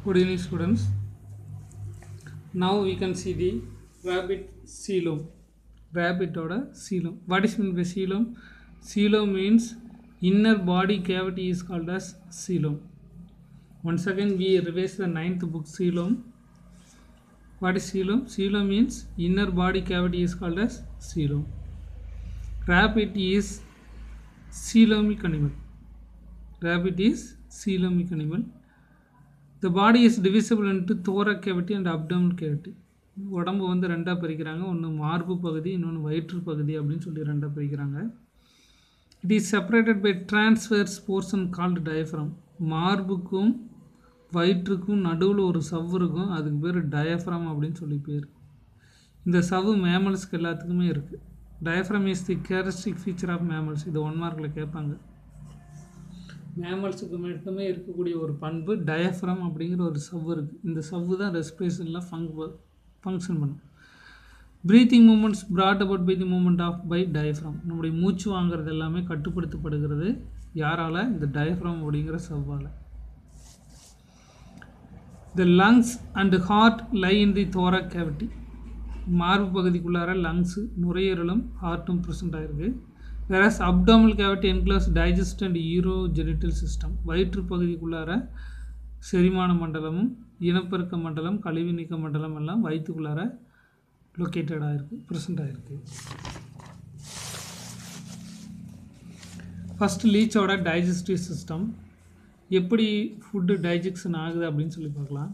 Good evening, students. Now we can see the rabbit coelom. Rabbit order coelom. What is meant by coelom? Coelom means inner body cavity is called as coelom. Once again, we revise the ninth book coelom. What is coelom? Coelom means inner body cavity is called as coelom. Rabbit is coelomic animal. Rabbit is coelomic animal. The body is divisible into thorax cavity and abdominal cavity. உடம்பு வந்து ரெண்டாக பிரிக்கிறாங்க ஒன்று மார்பு பகுதி இன்னொன்று வயிற்று பகுதி அப்படின்னு சொல்லி ரெண்டாக பிரிக்கிறாங்க it is separated by transverse portion called diaphragm மார்புக்கும் வயிற்றுக்கும் நடுவில் ஒரு சவ்வு இருக்கும் அதுக்கு பேர் டயஃப்ரம் அப்படின்னு சொல்லி பேர் இந்த சவ்வு மேமல்ஸ்க்கு எல்லாத்துக்குமே இருக்குது diaphragm is the characteristic feature of mammals இது ஒன் மார்க்கில் கேட்பாங்க மேமல்ஸுக்கு மட்டுமே இருக்கக்கூடிய ஒரு பண்பு டயஃப்ரம் அப்படிங்கிற ஒரு சவ்வு இருக்குது இந்த சவ்வு தான் ரெஸ்பிரேஷனில் ஃபங் ஃபங்க்ஷன் பண்ணும் breathing movements brought about by the movement of by diaphragm நம்முடைய மூச்சு வாங்குறது எல்லாமே கட்டுப்படுத்தப்படுகிறது யாரால் இந்த டயஃப்ரம் அப்படிங்கிற சவ்வால் the lungs and heart lie in the thorax cavity மார்பு பகுதிக்குள்ளார லங்ஸு நுரையீரலும் ஹார்ட்டும் ப்ரெசென்ட் ஆகிருக்கு whereas abdominal cavity encloses digestive and urogenital system வயிற்று பகுதிக்குள்ளார செரிமான மண்டலமும் இனப்பெருக்க மண்டலம் கழிவு நீக்க மண்டலம் எல்லாம் வயிற்றுக்குள்ளார லொக்கேட்டட் ஆகிருக்கு ப்ரெசென்ட் ஆகிருக்கு ஃபஸ்ட்டு லீச்சோட டைஜஸ்டிவ் சிஸ்டம் எப்படி ஃபுட்டு டைஜெக்ஷன் ஆகுது அப்படின்னு சொல்லி பார்க்கலாம்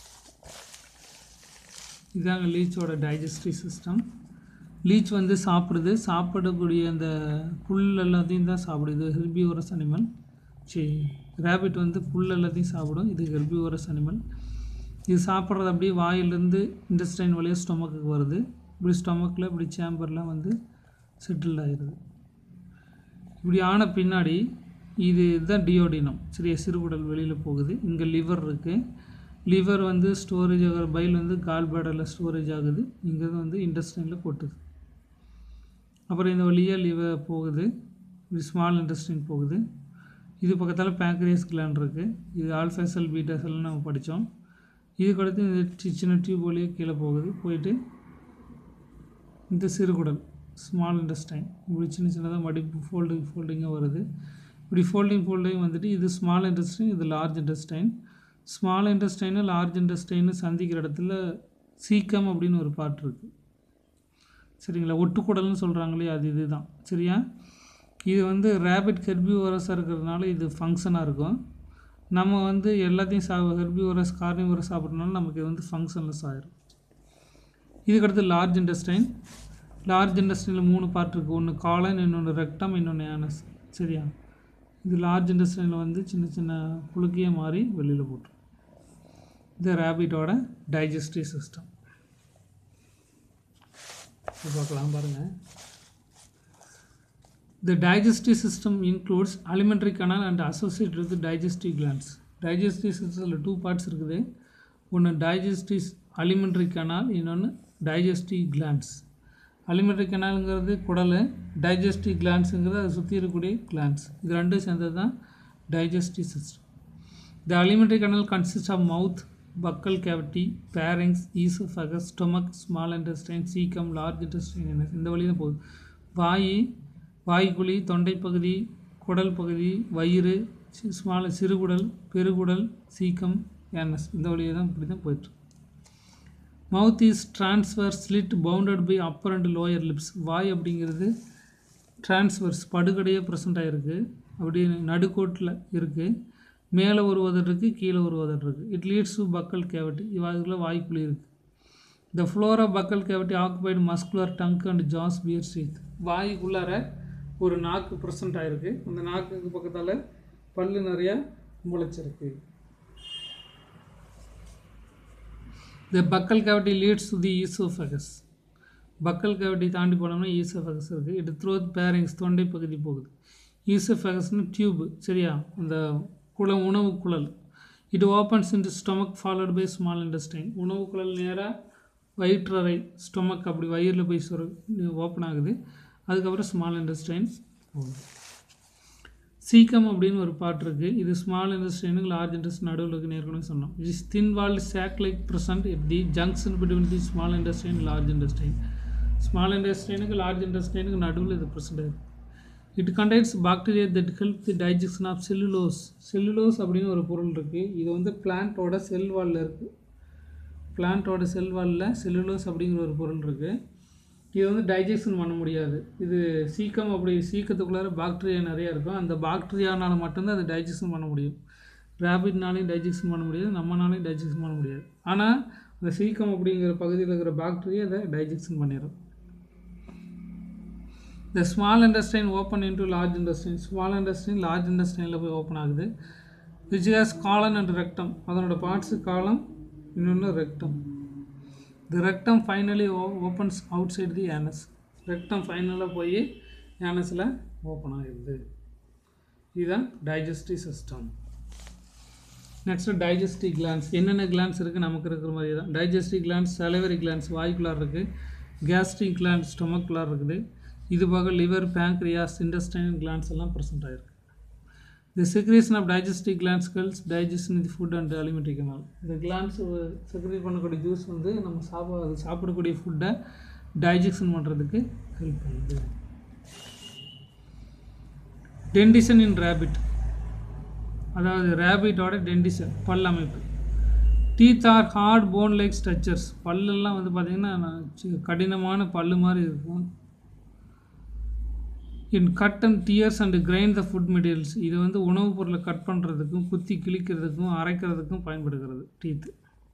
இதாங்க லீச்சோட டைஜஸ்டிவ் சிஸ்டம் லீச் வந்து சாப்பிடுது சாப்பிடக்கூடிய அந்த புல் எல்லாத்தையும் தான் சாப்பிடுது ஹெர்பியோரஸ் அனிமல் சரி ரேபிட் வந்து புல் எல்லாத்தையும் சாப்பிடும் இது ஹெர்பியோரஸ் அனிமல் இது சாப்பிட்றது அப்படியே வாயிலேருந்து இண்டஸ்டைன் வழியாக ஸ்டொமக்குக்கு வருது இப்படி ஸ்டொமக்கில் இப்படி சேம்பரில் வந்து செட்டில்ட் ஆகிடுது இப்படி ஆன பின்னாடி இது இதுதான் டியோடினம் சரியா சிறுகுடல் வெளியில் போகுது இங்கே லிவர் இருக்குது லிவர் வந்து ஸ்டோரேஜ் ஆகிற பைல் வந்து கால் பேடரில் ஸ்டோரேஜ் ஆகுது இங்கே வந்து இண்டஸ்ட்ரினில் கொட்டுது அப்புறம் இந்த வழியாக லிவர் போகுது இது ஸ்மால் இண்டஸ்ட்ரின் போகுது இது பக்கத்தால் பேங்க்ரியஸ் கிளாண்ட் இருக்குது இது ஆல்ஃபா செல் பீட்டா செல்னு நம்ம படித்தோம் இதுக்கு அடுத்து இந்த சி- சின்ன டியூப் வழியாக கீழே போகுது போயிட்டு இந்த சிறுகுடல் ஸ்மால் இண்டஸ்டைன் இப்படி சின்ன சின்னதாக மடிப்பு ஃபோல்டிங் ஃபோல்டிங்காக வருது இப்படி ஃபோல்டிங் ஃபோல்டிங் வந்துட்டு இது ஸ்மால் இண்டஸ்டைன் இது large intestine small intestine large intestine சந்திக்கிற இடத்துல சீக்கம் அப்படின்னு ஒரு பார்ட் இருக்குது சரிங்களா ஒட்டுக்குடல்னு சொல்கிறாங்களே அது இதுதான் சரியா இது வந்து ரேபிட் ஹெர்பிவோரஸாக இருக்கிறதுனால இது ஃபங்க்ஷனாக இருக்கும் நம்ம வந்து எல்லாத்தையும் சா ஹெர்பிவோரஸ் கார்னிவோரஸ் சாப்பிட்றதுனால நமக்கு இது வந்து ஃபங்க்ஷன்லெஸ் ஆயிரும் இதுக்கடுத்து லார்ஜ் இண்டஸ்டைன் லார்ஜ் இண்டஸ்ட்ரியில் மூணு பார்ட் இருக்குது ஒன்று காலன் இன்னொன்று ரெக்டம் இன்னொன்று ஆனஸ் சரியா இது லார்ஜ் இண்டஸ்ட்ரியில் வந்து சின்ன சின்ன புழுக்கியாக மாறி வெளியில் போட்டுரும் இது ரேபிட்டோட டைஜஸ்டிவ் சிஸ்டம் பார்க்கலாம் பாருங்கள் The digestive system includes alimentary canal and associated with digestive glands. Digestive systemத்தில் டூ பார்ட்ஸ் இருக்குது ஒன்று digestive alimentary canal இன்னொன்று digestive glands. alimentary canalங்கிறது குடல் digestive glandsங்கிறது அதை சுற்றி இருக்கக்கூடிய glands. இது ரெண்டும் சேர்ந்தது தான் digestive system. The alimentary canal consists of mouth, buccal cavity, pharynx, esophagus, stomach, small intestine, cecum, large intestine anus. இந்த வழி தான் போகுது வாய் வாய்க்குழி தொண்டை பகுதி குடல் பகுதி வயிறு சி- ஸ்மால் சிறுகுடல் பெருகுடல் சீக்கம் ஏனஸ் இந்த வழியாக தான் இப்படி தான் போயிட்டு mouth is transverse slit bounded by upper and lower lips வாய் அப்படிங்கிறது ட்ரான்ஸ்வர்ஸ் படுகடையாக ப்ரெசென்ட் ஆகிருக்கு அப்படி நடுக்கோட்டில் இருக்குது மேலே ஒரு உதடு இருக்குது கீழே ஒரு உதடு இருக்குது it leads to buccal cavity அதுக்குள்ளே வாய்க்குழி இருக்குது the floor of buccal cavity occupied muscular tongue and jaws bear teeth வாய்க்குள்ளார ஒரு நாக்கு ப்ரெசென்ட் ஆகிருக்கு அந்த நாக்குக்கு பக்கத்தால் பல்லு நிறையா முளைச்சிருக்கு the buccal cavity leads to the oesophagus buccal cavity தாண்டி போனோம்னா ஈசோஃபகஸ் இருக்குது இது த்ரோத் பேரிங்ஸ் தொண்டை பகுதி போகுது ஈசோஃபகஸ்னு டியூப் சரியா அந்த குளம் உணவு குழல் இது opens into stomach followed by small intestine உணவு குழல் நேராக வயிற்றறை ஸ்டொமக் அப்படி வயிறில் போய் சொரு ஓப்பன் ஆகுது அதுக்கப்புறம் ஸ்மால் இண்டஸ்டைன் போகுது சீக்கம் அப்படின்னு ஒரு பாட்டு இருக்குது இது ஸ்மால் இண்டஸ்ட்ரினுக்கு லார்ஜ் இண்டஸ்ட்ரி நடுவில் இருக்குன்னு ஏற்கனவே சொன்னோம் is thin walled sac like present it the junction between the small intestine and large intestine small இண்டஸ்ட்ரினுக்கு லார்ஜ் இண்டஸ்ட்ரினுக்கு நடுவில் இது ப்ரெசன்ட் இருக்குது it contains bacteria that help the digestion of cellulose cellulose அப்படின்னு ஒரு பொருள் இருக்குது இது வந்து பிளான்ட்டோட செல் வாலில் இருக்குது பிளான்ட்டோட செல் வாலில் செல்லுலோஸ் அப்படிங்கிற ஒரு பொருள் இருக்குது இது வந்து டைஜஷன் பண்ண முடியாது இது சீக்கம் அப்படி சீக்கத்துக்குள்ளார பாக்டீரியா நிறையா இருக்கும் அந்த பாக்டீரியானால மட்டும்தான் அது டைஜஷன் பண்ண முடியும் ரேபிட்னாலையும் டைஜஷன் பண்ண முடியாது நம்மனாலையும் டைஜஷன் பண்ண முடியாது ஆனால் அந்த சீக்கம் அப்படிங்கிற பகுதியில் இருக்கிற பாக்டீரியா அதை டைஜஷன் பண்ணிடும் இந்த small intestine open into large intestine small intestine large இண்டஸ்ட்ரியில் போய் ஓப்பன் ஆகுது which has colon and rectum அதனோட பார்ட்ஸு காலம் இன்னொன்று rectum the rectum finally opens outside the anus rectum ஃபைனலாக போய் ஏனஸில் ஓப்பன் ஆகிடுது இதுதான் digestive system next digestive glands என்னென்ன கிளான்ஸ் இருக்குது நமக்கு இருக்கிற மாதிரி தான் டைஜஸ்டிவ் கிளான்ஸ் சலவரி கிளான்ஸ் வாய்க்குள்ளார் இருக்குது கேஸ்ட்ரிக் கிளான்ஸ் ஸ்டொமக்குள்ளார் இருக்குது இது போக லிவர் பேங்க்ரியாஸ் இண்டஸ்டைன் கிளான்ஸ் எல்லாம் ப்ரெசென்ட் ஆகிருக்கு the secretion of digestive glands calls digestion இது ஃபுட் அண்ட் அலிமெண்ட்ரி கனால் இந்த கிளான்ஸ் செக்ரேட் பண்ணக்கூடிய ஜூஸ் வந்து நம்ம சாப்பிட அது சாப்பிடக்கூடிய ஃபுட்டை டைஜஷன் பண்ணுறதுக்கு ஹெல்ப் பண்ணுது டென்டிஷன் இன் ரேபிட் அதாவது ரேபிட்டோட டென்டிஷன் பல் அமைப்பு teeth are hard bone like structures பல்லெல்லாம் வந்து பார்த்திங்கன்னா கடினமான பல்லு மாதிரி இருக்கும் in cut and tears and grind the food materials இது வந்து உணவுப் பொருளை கட் பண்ணுறதுக்கும் குத்தி கிழிக்கிறதுக்கும் அரைக்கிறதுக்கும் பயன்படுகிறது teeth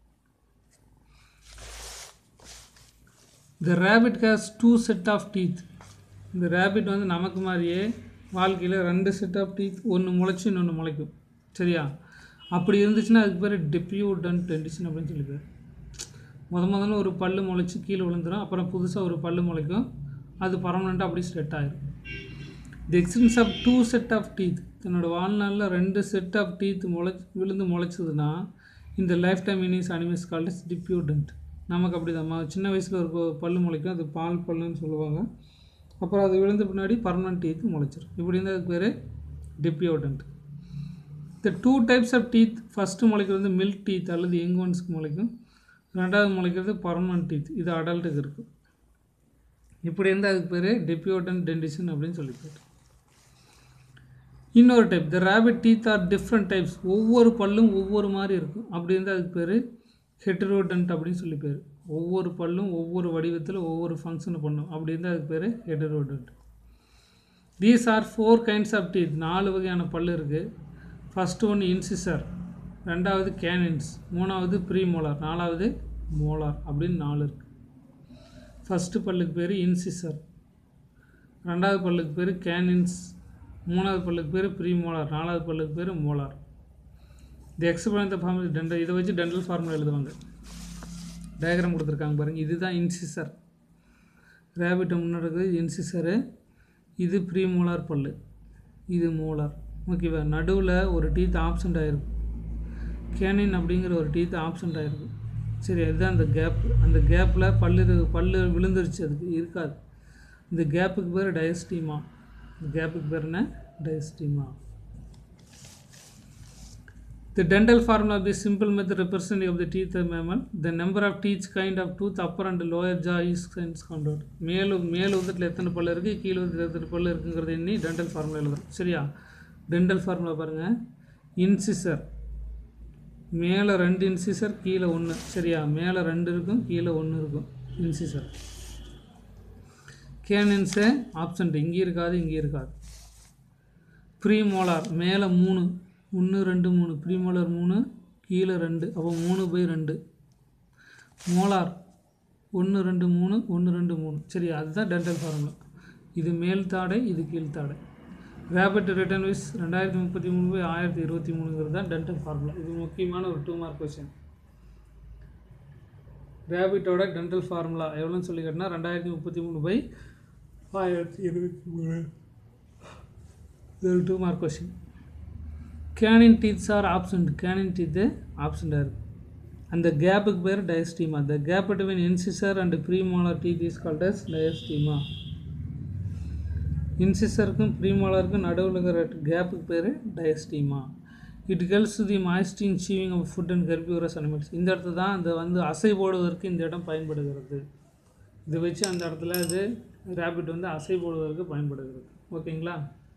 the rabbit has two set of teeth இந்த ரேபிட் வந்து நமக்கு மாதிரியே வாழ்க்கையில் ரெண்டு செட் ஆஃப் டீத் ஒன்று முளைச்சி இன்னொன்று முளைக்கும் சரியா அப்படி இருந்துச்சுன்னா அதுக்கு பேர் டெப்யூடன் டென்டிஷன் அப்படின்னு சொல்லி பேர் முத முதல்ல ஒரு பல்லு முளைச்சி கீழே விழுந்துடும் அப்புறம் புதுசாக ஒரு பல்லு முளைக்கும் அது பர்மனெண்ட்டாக அப்படி செட் ஆயிரும் the existence of two set of teeth தன்னோட வாழ்நாளில் ரெண்டு செட் ஆஃப் டீத் முளை விழுந்து முளைச்சதுன்னா இந்த லைஃப் டைம் இனிஸ் அனிமல்ஸ் கால்டு டிப்யூடன்ட் நமக்கு அப்படி தான் சின்ன வயசில் ஒரு பல்லு முளைக்கும் அது பால் பல்லுன்னு சொல்லுவாங்க அப்புறம் அது விழுந்த பின்னாடி பர்மனன்ட் டீத் முளைச்சிரும் இப்படி இருந்தால் அதுக்கு பேர் டிப்யூடன்ட் இந்த two types of teeth first முளைக்கிறது வந்து மில்க் டீத் அல்லது யங் ஒன்ஸ்க்கு முளைக்கும் ரெண்டாவது முளைக்கிறது பர்மனன்ட் டீத் இது அடல்ட்டுக்கு இருக்குது இப்படி இருந்தால் அதுக்கு பேர் டெப்யூட்டன் டென்டிஷன் அப்படின்னு சொல்லி பேர் இன்னொரு type the rabbit teeth are different types ஒவ்வொரு பல்லும் ஒவ்வொரு மாதிரி இருக்கும் அப்படி இருந்தால் அதுக்கு பேர் ஹெட்டரோடன்ட் அப்படின்னு சொல்லி பேர் ஒவ்வொரு பல்லும் ஒவ்வொரு வடிவத்தில் ஒவ்வொரு ஃபங்க்ஷனை பண்ணும் அப்படி இருந்தால் அதுக்கு பேர் heterodont these are four kinds of teeth நாலு வகையான பல் இருக்குது ஃபஸ்ட்டு ஒன்று இன்சிசர் ரெண்டாவது கேனின்ஸ் மூணாவது ப்ரீமோலார் நாலாவது மோலார் அப்படின்னு நாலு இருக்குது ஃபஸ்ட்டு பல்லுக்கு பேர் இன்சிசர் ரெண்டாவது பல்லுக்கு பேர் கேனின்ஸ் மூணாவது பல்லுக்கு பேர் ப்ரீமோலார் நாலாவது பல்லுக்கு பேர் molar the explain the form dental இதை வச்சு டென்டல் ஃபார்முலா எழுதுவாங்க டயக்ராம் கொடுத்துருக்காங்க பாருங்கள் இதுதான் இன்சிசர் ரேபிட்டை முன்னாடி இன்சிசரு இது ப்ரீமோலார் பல்லு இது மோலார் ஓகேவா நடுவில் ஒரு டீத் ஆப்சண்ட் ஆகிருக்கும் கேனின் அப்படிங்கிற ஒரு டீத் ஆப்சண்ட் ஆகிருக்கும் சரி அதுதான் அந்த கேப் அந்த கேப்பில் பல்லு இரு- பல்லு விழுந்துருச்சு அதுக்கு இருக்காது இந்த கேப்புக்கு பேர் டயஸ்டீமா இந்த கேப்புக்கு பேர் என்ன டயஸ்டீமா The dental formula of this simple method representing of the teeth of mammal. The number of teeth kind of tooth upper and lower jaw is hence counted. மேல் மேல் உதட்டில் எத்தனை பல்லு இருக்குது கீழ் உதட்டில் எத்தனை பல்லு இருக்குங்கிறத எண்ணி டென்டல் ஃபார்முலா எழுதுறோம் சரியா டென்டல் ஃபார்முலா பாருங்கள் இன்சிசர் மேலே ரெண்டு இன்சிசர் கீழே ஒன்று சரியா மேலே ரெண்டு இருக்கும் கீழே ஒன்று இருக்கும் இன்சிசர் கேனன்ஸு ஆப்சண்ட் இங்கே இருக்காது இங்கே இருக்காது ப்ரீமோலார் மேலே மூணு ஒன்று ரெண்டு மூணு ப்ரீமோலார் மூணு கீழே ரெண்டு அப்போ மூணு பை ரெண்டு மோலார் ஒன்று ரெண்டு மூணு ஒன்று ரெண்டு மூணு சரி அதுதான் டென்டல் ஃபார்முலா இது மேல் தாடை இது கீழ் தாடை ரேபிட் ரிட்டர்ன் விஸ் ரெண்டாயிரத்தி முப்பத்தி மூணு பை ஆயிரத்தி இருபத்தி மூணுங்கிறது தான் டென்டல் ஃபார்முலா இது முக்கியமான ஒரு டூ மார்க் கொஸ்டின் ரேபிட்டோட டென்டல் ஃபார்முலா எவ்வளோன்னு சொல்லி கேட்டால் ரெண்டாயிரத்தி முப்பத்தி மூணு பை ஆயிரத்தி இருபத்தி மூணு இது ஒரு two mark question canine teeths are absent canine teeth ஆப்சண்டாக இருக்குது அந்த கேப்புக்கு பேர் diastema the gap between incisor and premolar teeth is called as diastema இன்சிசருக்கும் ப்ரீமாலருக்கும் நடுவில் இருக்கிற கேப்புக்கு பேர் டயஸ்டீமா இட் ஹெல்ப்ஸ் தி மாய்ஸ்டி in chewing of food and herbivorous animals இந்த இடத்துல தான் அந்த வந்து அசை போடுவதற்கு இந்த இடம் பயன்படுகிறது இதை வச்சு அந்த இடத்துல அது ரேபிட் வந்து அசை போடுவதற்கு பயன்படுகிறது ஓகேங்களா